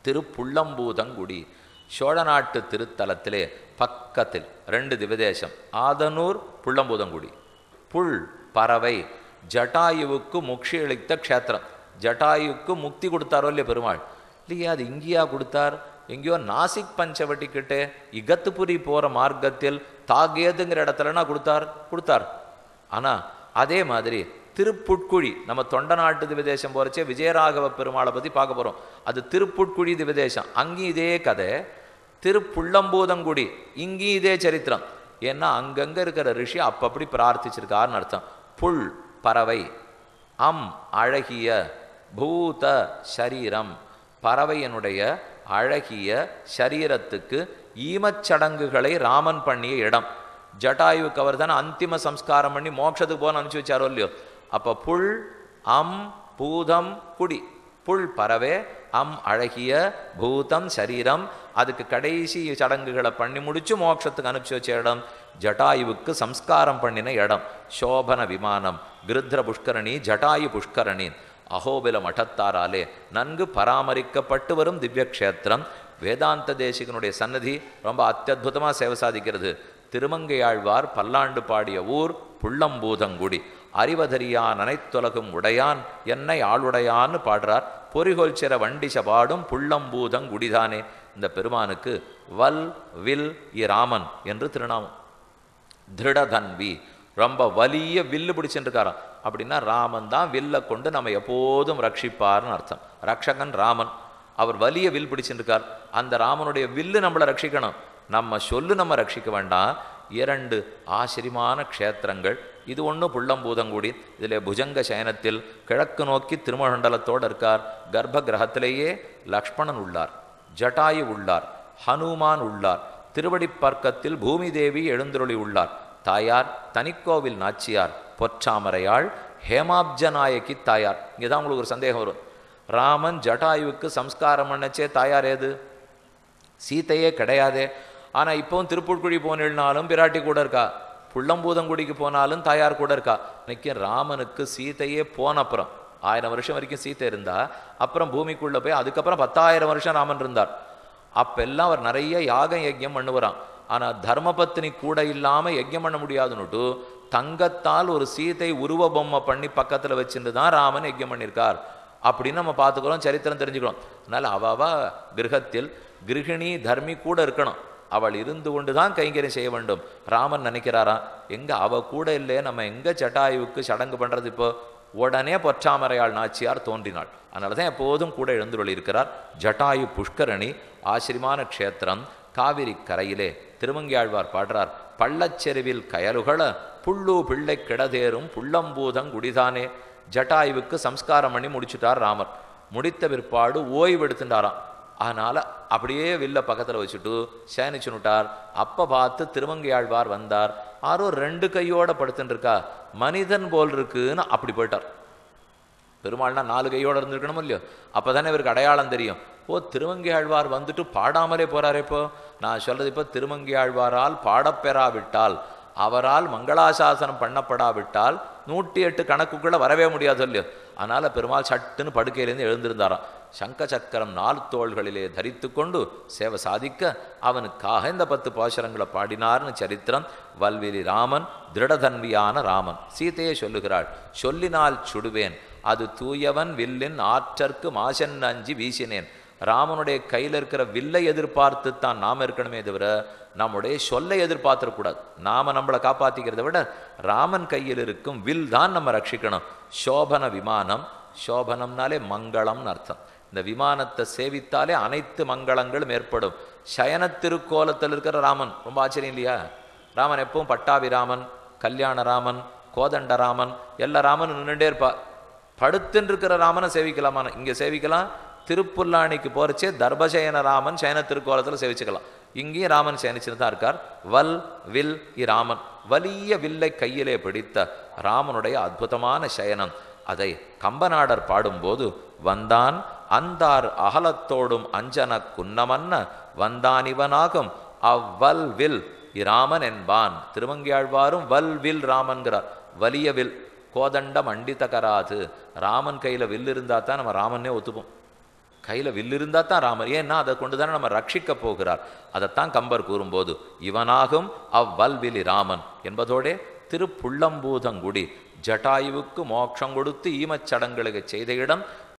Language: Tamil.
திருப்புள்ளம்பூதங்குடி சோழ நாட்டு திருத்தலத்திலே பக்கத்தில் ரெண்டு திவதேசம் ஆதனூர் புள்ளம்பூதங்குடி புல் பறவை ஜட்டாயுவுக்கு முக்ஷி அளித்த க்ஷேத்திரம் ஜட்டாயுவுக்கு முக்தி கொடுத்தாரோ இல்லையா பெருமாள் இல்லையா அது இங்கேயா கொடுத்தார் எங்கேயோ நாசிக் பஞ்சவட்டி கிட்டே இகத்துபுரி போற மார்க்கத்தில் தாகேதுங்கிற இடத்துலனா கொடுத்தார் கொடுத்தார் ஆனா அதே மாதிரி திருப்புட்குழி நம்ம தொண்ட நாட்டு திவதேசம் போறச்சே விஜயராகவ பெருமாளை பத்தி பார்க்க போறோம் அது திருப்புட்குழி திவதேசம் அங்கேயும் இதே கதை திருப்புள்ளம்பூதங்குடி இங்கேயும் இதே சரித்திரம் ஏன்னா அங்கங்க இருக்கிற ரிஷி அப்பப்படி பிரார்த்திச்சிருக்காருன்னு அர்த்தம் புல் பறவை அம் அழகிய பூத சரீரம் பறவையனுடைய அழகிய சரீரத்துக்கு ஈமச்சடங்குகளை ராமன் பண்ணிய இடம் ஜட்டாயுவுக்கு அவர் தானே அந்திம சம்ஸ்காரம் பண்ணி மோட்சத்துக்கு போன அனுப்பிச்சு வச்சாரோ இல்லையோ அப்போ புல் அம் பூதம் குடி புல் பறவை அம் அழகிய பூதம் சரீரம் அதுக்கு கடைசி சடங்குகளை பண்ணி முடிச்சு மோட்சத்துக்கு அனுப்பிச்சு வச்ச இடம் ஜட்டாயுவுக்கு சம்ஸ்காரம் பண்ணின இடம் சோபன விமானம் கிருத்ர புஷ்கரணி ஜட்டாயு புஷ்கரணி அகோபில மಠத்தாராலே நன்கு பராமரிக்கப்பட்டு வரும் திவ்ய க்ஷேத்திரம் வேதாந்த தேசிகனுடைய சன்னதி ரொம்ப அத்தியுதமாக சேவை சாதிக்கிறது திருமங்கையாழ்வார் பல்லாண்டு பாடிய ஊர் புள்ளம்பூதங்குடி அறிவதறியான் அனைத்துலகும் உடையான் என்னை ஆளுடையான்னு பாடுறார் பொறிகொல்சிற வண்டிச பாடும் புள்ளம்பூதங்குடிதானே இந்த பெருமானுக்கு வல் வில் இராமன் என்று திருநாமம் திருடதன்வி ரொம்ப வலிய வில்லு பிடிச்சுருக்காராம் அப்படின்னா ராமன் தான் வில்லை கொண்டு நம்ம எப்போதும் ரட்சிப்பார்னு அர்த்தம் ரக்ஷகன் ராமன் அவர் வலிய வில் பிடிச்சிருக்கார் அந்த ராமனுடைய வில்லு நம்மளை ரட்சிக்கணும் நம்ம சொல்லு நம்ம ரட்சிக்க வேண்டாம் இரண்டு ஆச்சரியமான க்ஷேத்திரங்கள் இது ஒன்று புள்ளம்பூதங்குடி இதில் புஜங்க சயனத்தில் கிழக்கு நோக்கி திருமண்டலத்தோடு இருக்கார் கர்ப்ப கிரகத்திலேயே லக்ஷ்மணன் உள்ளார் ஜட்டாயு உள்ளார் ஹனுமான் உள்ளார் திருவடிப்பர்க்கத்தில் பூமி தேவி எழுந்தருளி உள்ளார் தாயார் தனிக்கோவில் நாச்சியார் பொற்றாமரையாள் ஹேமாப்ஜநாயகி தாயார் இங்கே தான் உங்களுக்கு ஒரு சந்தேகம் வரும் ராமன் ஜட்டாயுவுக்கு சம்ஸ்காரம் பண்ணச்சே தாயார் ஏது சீத்தையே கிடையாதே ஆனால் இப்போவும் திருப்புட்குழி போனிருந்தாலும் பிராட்டி கூட இருக்கா புள்ளம்பூதங்குடிக்கு போனாலும் தாயார் கூட இருக்கா இன்னைக்கு ராமனுக்கு சீதையே போன அப்புறம் ஆயிரம் வருஷம் வரைக்கும் சீத்தை இருந்தா அப்புறம் பூமிக்குள்ள போய் அதுக்கப்புறம் பத்தாயிரம் வருஷம் ராமன் இருந்தார் அப்பெல்லாம் அவர் நிறைய யாகம் யஜ்யம் பண்ணுவாராம் ஆனா தர்மபத்தினி கூட இல்லாம யஜ்யம் பண்ண முடியாதுன்னுட்டு தங்கத்தால் ஒரு சீதை உருவ பொம்மை பண்ணி பக்கத்துல வச்சுட்டு தான் ராமன் யஜ்யம் பண்ணியிருக்கார் அப்படின்னு நம்ம பார்த்துக்கிறோம் சரித்திரம் தெரிஞ்சுக்கிறோம் அதனால அவாவா கிரகத்தில் கிருகிணி தர்மி கூட இருக்கணும் அவள் இருந்து கொண்டு தான் கைங்கரியம் செய்ய வேண்டும் ராமன் நினைக்கிறாராம் எங்க அவ கூட இல்லையே நம்ம எங்க ஜட்டாயுவுக்கு சடங்கு பண்றது இப்போ உடனே பொற்றாமரையாள் நாச்சியார் தோன்றினாள் அதனால தான் எப்போதும் கூட எழுந்துள்ள இருக்கிறார் ஜட்டாயு புஷ்கரணி ஆச்சரியமான க்ஷேத்திரம் காவிரி கரையிலே திருமங்கியாழ்வார் பாடுறார் பள்ளச்செருவில் கயலுகள புள்ளு பிள்ளை கிடதேறும் புள்ளம்பூதங்குடிதானே ஜட்டாயுவுக்கு சம்ஸ்காரம் பண்ணி முடிச்சுட்டார் ராமர் முடித்த பிற்பாடு ஓய்வு எடுத்துட்டாராம் அதனால அப்படியே வில்ல பக்கத்துல வச்சுட்டு சேனிச்சுனுட்டார் அப்ப பார்த்து திருமங்கையாழ்வார் வந்தார் ஆரோ ரெண்டு கையோட படுத்துட்டு இருக்கா மனிதன் போல் இருக்குன்னு அப்படி போயிட்டார் பெருமாள்னா நாலு கையோட இருந்திருக்கணும் இல்லையோ அப்பதானே இவருக்கு அடையாளம் தெரியும் ஓ திருமங்கையாழ்வார் வந்துட்டு பாடாமலே போறாரே இப்போ நான் சொல்றது இப்போ திருமங்கையாழ்வாரால் பாடப்பெறாவிட்டால் அவரால் மங்களாசாசனம் பண்ணப்படாவிட்டால் நூற்றி எட்டு கணக்குக்குள்ள வரவே முடியாது இல்லையோ அதனால பெருமாள் சட்டுன்னு படுக்கையிலேருந்து எழுந்திருந்தாராம் சங்க சக்கரம் நாலு தோள்களிலே தரித்து கொண்டு சேவை சாதிக்க அவனுக்காக இந்த பத்து பாசுரங்களை பாடினார்னு சரித்திரம் வல்விரி ராமன் திருடதன்வியான ராமன் சீதையை சொல்லுகிறாள் சொல்லினால் சுடுவேன் அது தூயவன் வில்லின் ஆற்றற்கு மாசன் அஞ்சி வீசினேன் ராமனுடைய கையில் இருக்கிற வில்லை எதிர்பார்த்து தான் நாம் இருக்கணுமே தவிர நம்முடைய சொல்லை எதிர்பார்த்துடக்கூடாது நாம நம்மளை காப்பாற்றிக்கிறத விட ராமன் கையில் இருக்கும் வில் தான் நம்ம ரட்சிக்கணும் சோபன விமானம் சோபனம்னாலே மங்களம்னு அர்த்தம் இந்த விமானத்தை சேவித்தாலே அனைத்து மங்களங்களும் ஏற்படும் சயன திருக்கோலத்தில் இருக்கிற ராமன் ரொம்ப ஆச்சரியம் இல்லையா ராமன் எப்பவும் பட்டாபிராமன் கல்யாண ராமன் கோதண்ட ராமன் எல்லா ராமனும் நின்றுட்டே இருப்பா படுத்துன்னு இருக்கிற ராமனை சேவிக்கலாமா இங்கே சேவிக்கலாம் திருப்புல்லாணிக்கு போறச்சே தர்பசயன ராமன் சயன திருக்கோலத்தில் சேவிச்சுக்கலாம் இங்கேயும் ராமன் சேனிச்சுன்னு தான் இருக்கார் வல் வில் இ ராமன் வலிய வில்லை கையிலே பிடித்த ராமனுடைய அற்புதமான சயனம் அதை கம்பநாடர் பாடும்போது வந்தான் அந்தார் அகலத்தோடும் அஞ்சன குன்னமன்ன வந்தான் இவனாகும் அவ்வல் வில் இராமன் என்பான் திருமங்கியாழ்வாரும் வல் வில் ராமன்கிறார் வலிய வில் கோதண்டம் அண்டித்தகராது ராமன் கையில் வில் இருந்தால் தான் நம்ம ராமனே ஒத்துப்போம் கையில் வில் இருந்தால் தான் ராமர் ஏன்னா அதை கொண்டு தானே நம்ம ரட்சிக்க போகிறார் அதைத்தான் கம்பர் கூறும்போது இவனாகும் அவ்வல்விலி ராமன் என்பதோடே திருப்புள்ளம்பூதங்குடி ஜட்டாயுவுக்கு மோட்சம் கொடுத்து ஈமச் சடங்குகளுக்கு செய்த இடம்